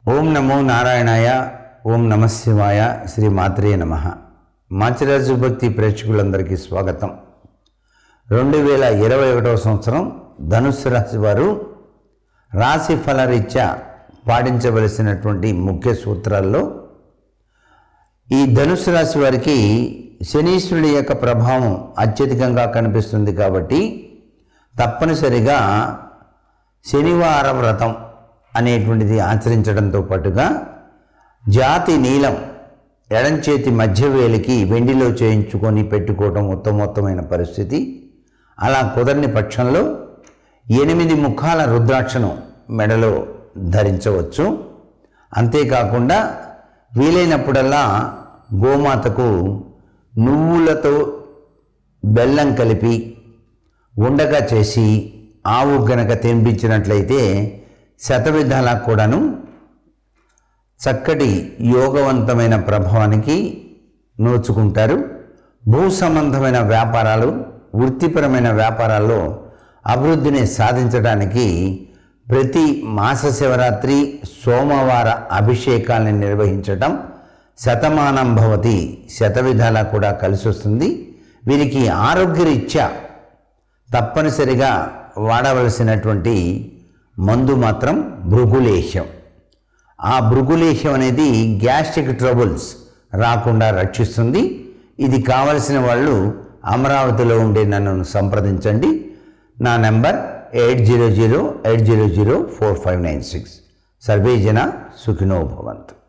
ఓం నమో నారాయణాయ ఓం నమ శివాయ శ్రీ మాత్రే నమ మాచిరాజు భక్తి ప్రేక్షకులందరికీ స్వాగతం రెండు వేల ఇరవై ఒకటవ సంవత్సరం ధనుస్సు రాశి వారు రాశి ఫలరీత్యా పాటించవలసినటువంటి ముఖ్య సూత్రాల్లో ఈ ధనుసు రాశి వారికి శనీశ్వరుడి యొక్క ప్రభావం అత్యధికంగా కనిపిస్తుంది కాబట్టి తప్పనిసరిగా శనివార వ్రతం అనేటువంటిది ఆచరించడంతో పాటుగా జాతి నీలం ఎడంచేతి మధ్య వేలికి వెండిలో చేయించుకొని పెట్టుకోవటం ఉత్తమోత్తమైన పరిస్థితి అలా కుదరని పక్షంలో ఎనిమిది ముఖాల రుద్రాక్షను మెడలో ధరించవచ్చు అంతేకాకుండా వీలైనప్పుడల్లా గోమాతకు నువ్వులతో బెల్లం కలిపి ఉండగా చేసి ఆవు గనక తినిపించినట్లయితే శతవిధాలా కూడాను చక్కటి యోగవంతమైన ప్రభావానికి నోచుకుంటారు భూ సంబంధమైన వ్యాపారాలు వృత్తిపరమైన వ్యాపారాల్లో అభివృద్ధిని సాధించడానికి ప్రతి మాస శివరాత్రి సోమవార అభిషేకాల్ని నిర్వహించటం శతమానం భవతి శతవిధాలా కూడా కలిసి వస్తుంది వీరికి ఆరోగ్యరీత్యా తప్పనిసరిగా వాడవలసినటువంటి మందు మాత్రం భృగులేహ్యం ఆ భృగులేహ్యం అనేది గ్యాస్ట్రిక్ ట్రబుల్స్ రాకుండా రక్షిస్తుంది ఇది కావలసిన వాళ్ళు అమరావతిలో ఉండే నన్ను సంప్రదించండి నా number eight zero zero eight zero zero four five nine six సర్వే జన సుఖినో భవంతు